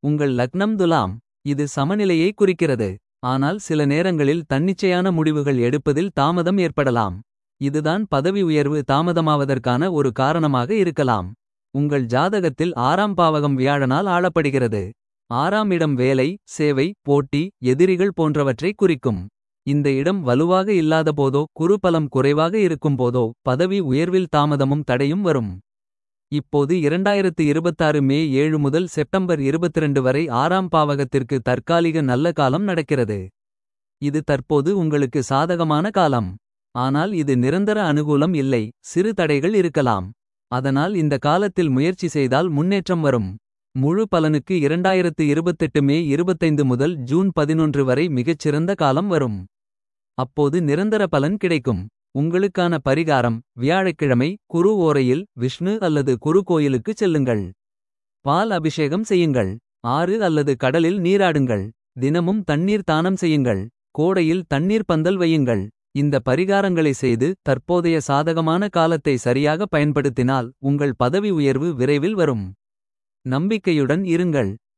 உங்கள் லக்னம் துலாம் இது சமநிலையை குறிக்கிறது ஆனால் சில நேரங்களில் தன்னிச்சையான முடிவுகள் எடுப்பதில் தாமதம் ஏற்படலாம் இதுதான் பதவி உயர்வு தாமதமாவதற்கான ஒரு காரணமாக இருக்கலாம் உங்கள் ஜாதகத்தில் ஆறாம் பாவகம் வியாழனால் ஆளப்படுகிறது ஆறாம் இடம் வேலை சேவை போட்டி எதிரிகள் போன்றவற்றை குறிக்கும் இந்த இடம் வலுவாக இல்லாதபோதோ குறுபலம் குறைவாக இருக்கும்போதோ பதவி உயர்வில் தாமதமும் தடையும் வரும் இப்போது இரண்டாயிரத்து இருபத்தாறு மே ஏழு முதல் செப்டம்பர் 22 வரை ஆறாம் பாவகத்திற்கு தற்காலிக நல்ல காலம் நடக்கிறது இது தற்போது உங்களுக்கு சாதகமான காலம் ஆனால் இது நிரந்தர அனுகூலம் இல்லை சிறு தடைகள் இருக்கலாம் அதனால் இந்த காலத்தில் முயற்சி செய்தால் முன்னேற்றம் வரும் முழு பலனுக்கு இரண்டாயிரத்து இருபத்தெட்டு மே இருபத்தைந்து முதல் ஜூன் பதினொன்று வரை மிகச்சிறந்த காலம் வரும் அப்போது நிரந்தர பலன் கிடைக்கும் உங்களுக்கான பரிகாரம் வியாழக்கிழமை குரு ஓரையில் விஷ்ணு அல்லது குரு கோயிலுக்குச் செல்லுங்கள் பால் அபிஷேகம் செய்யுங்கள் ஆறு அல்லது கடலில் நீராடுங்கள் தினமும் தண்ணீர் தானம் செய்யுங்கள் கோடையில் தண்ணீர் பந்தல் வையுங்கள் இந்த பரிகாரங்களை செய்து தற்போதைய சாதகமான காலத்தை சரியாக பயன்படுத்தினால் உங்கள் பதவி உயர்வு விரைவில் வரும் நம்பிக்கையுடன் இருங்கள்